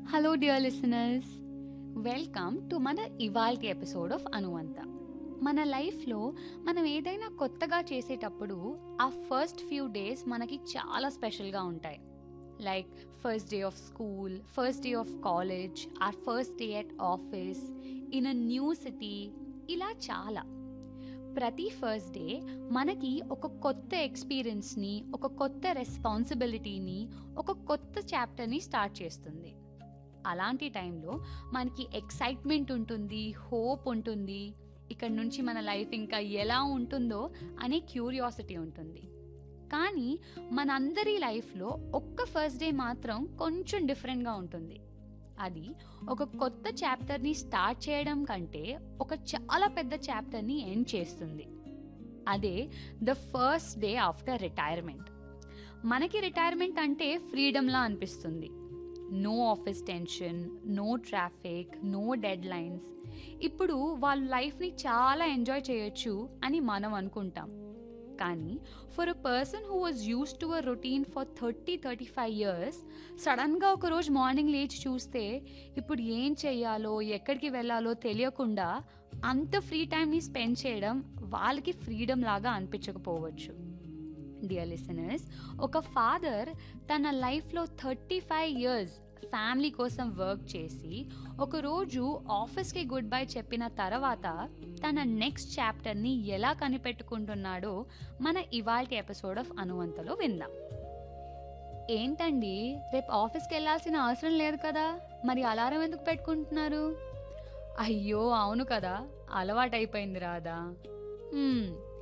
hello dear listeners welcome to మన ఇవాల్టి episode of అనువంత మన లైఫ్లో మనం ఏదైనా కొత్తగా చేసేటప్పుడు ఆ ఫస్ట్ ఫ్యూ డేస్ మనకి చాలా స్పెషల్గా ఉంటాయి like first day of school first day of college or first day at office in a new city ఇలా చాలా ప్రతి ఫస్ట్ డే మనకి ఒక కొత్త ఎక్స్పీరియన్స్ని ఒక కొత్త రెస్పాన్సిబిలిటీని ఒక కొత్త చాప్టర్ని స్టార్ట్ చేస్తుంది అలాంటి టైంలో మనకి ఎక్సైట్మెంట్ ఉంటుంది హోప్ ఉంటుంది ఇక్కడ నుంచి మన లైఫ్ ఇంకా ఎలా ఉంటుందో అనే క్యూరియాసిటీ ఉంటుంది కానీ మనందరి లైఫ్లో ఒక్క ఫస్ట్ డే మాత్రం కొంచెం డిఫరెంట్గా ఉంటుంది అది ఒక కొత్త చాప్టర్ని స్టార్ట్ చేయడం కంటే ఒక చాలా పెద్ద చాప్టర్ని ఎండ్ చేస్తుంది అదే the first day after retirement మనకి రిటైర్మెంట్ అంటే ఫ్రీడమ్లా అనిపిస్తుంది no office tension no traffic no deadlines ఇప్పుడు వాళ్ళ లైఫ్ని చాలా ఎంజాయ్ చేయొచ్చు అని మనం అనుకుంటాం కానీ for a person who was used to a routine for thirty thirty five years సడన్గా ఒకరోజు మార్నింగ్ లేచి చూస్తే ఇప్పుడు ఏం చెయ్యాలో ఎక్కడికి వెళ్ళాలో తెలియకుండా అంత ఫ్రీ టైంని స్పెండ్ చేయడం వాళ్ళకి ఫ్రీడమ్ లాగా అనిపించకపోవచ్చు డియర్ లిసనర్స్ ఒక ఫాదర్ తన లైఫ్లో థర్టీ ఫైవ్ ఇయర్స్ ఫ్యామిలీ కోసం వర్క్ చేసి ఒకరోజు ఆఫీస్కి గుడ్ బై చెప్పిన తర్వాత తన నెక్స్ట్ చాప్టర్ని ఎలా కనిపెట్టుకుంటున్నాడో మన ఇవాల్టి ఎపిసోడ్ ఆఫ్ అనువంతలో విందాం ఏంటండి రేపు ఆఫీస్కి వెళ్ళాల్సిన అవసరం లేదు కదా మరి అలారం ఎందుకు పెట్టుకుంటున్నారు అయ్యో అవును కదా అలవాటైపోయింది రాదా మ్మ్,